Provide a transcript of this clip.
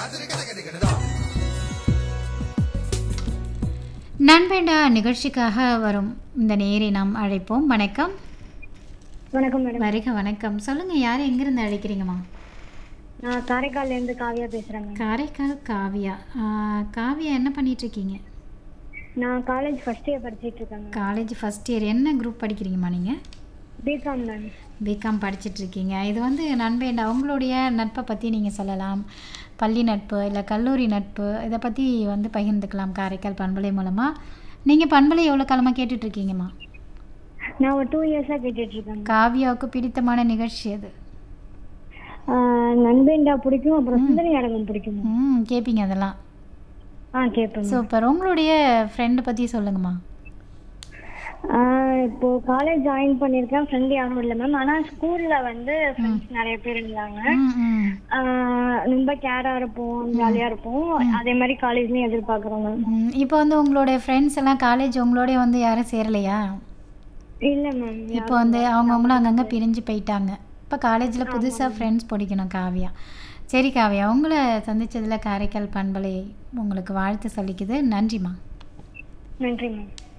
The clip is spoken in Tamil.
நண்பேண்டா நிகழ்ச்சிக்காக வரும் இந்த நேரை நாம் அழைப்போம் வணக்கம் வணக்கம் மேடம் வருக வணக்கம் சொல்லுங்க யார் எங்கிருந்து அழைக்கிறீங்கம்மா நான் காரைக்கால்ல இருந்து காவியா பேசுறேன் மேம் காரைக்கால் காவியா ஆ, காவியா என்ன பண்ணிட்டு இருக்கீங்க நான் காலேஜ் ஃபர்ஸ்ட் இயர் படிச்சிட்டு இருக்கேன் மேம் காலேஜ் ஃபர்ஸ்ட் இயர் என்ன குரூப் படிக்கிறீங்கம்மா நீங்கள் பிகாம் மேம் பிகாம் படிச்சிட்டு இருக்கீங்க இது வந்து நண்பேண்டா உங்களுடைய நட்பை பற்றி நீங்கள் சொல்லலாம் பள்ளி நட்பு இல்லை கல்லூரி நட்பு இதை பற்றி வந்து பகிர்ந்துக்கலாம் காரைக்கால் பண்பலை மூலமாக நீங்கள் பண்பலை எவ்வளோ காலமாக கேட்டுட்ருக்கீங்கம்மா நான் ஒரு டூ இயர்ஸா கேட்டுட்டு இருக்கேன் மேம். காவியாவுக்கு பிடித்தமான நிகழ்ச்சி அது ஆஹ் நண்பேண்டா பிடிக்கும் அப்புறம் சிந்தனை நாடகம் பிடிக்கும் மேம். ம் கேட்பீங்க அதெல்லாம் ஆ கேட்பேன் மேம். சூப்பர் உங்களுடைய ஃப்ரெண்டு பற்றி சொல்லுங்கம்மா ஆஹ் இப்போ காலேஜ் ஜாயின் பண்ணியிருக்கேன் ஃப்ரெண்ட் யாரும் இல்லை மேம் ஆனா ஸ்கூல்ல வந்து ஃப்ரெண்ட்ஸ் நிறைய பேர் இருந்தாங்க ம் ம் ஆஹ் ரொம்ப கேரா இருப்போம் ஜாலியா இருப்போம் அதே மாதிரி காலேஜ்லயும் எதிர்பார்க்குறோம் மேம் ம், இப்போ வந்து உங்களுடைய ஃப்ரெண்ட்ஸ் எல்லாம் காலேஜ் உங்களோடய வந்து யாரும் சேரலையா இல்ல மேம் இப்போ வந்து அவங்கவுங்களும் அங்கங்கே பிரிஞ்சு போயிட்டாங்க இப்போ காலேஜில் புதுசாக ஃப்ரெண்ட்ஸ் பிடிக்கணும் காவியா சரி காவியா உங்களை சந்திச்சதில் காரைக்கால் பண்பலை உங்களுக்கு வாழ்த்து சொல்லிக்குது நன்றிம்மா நன்றி மேம்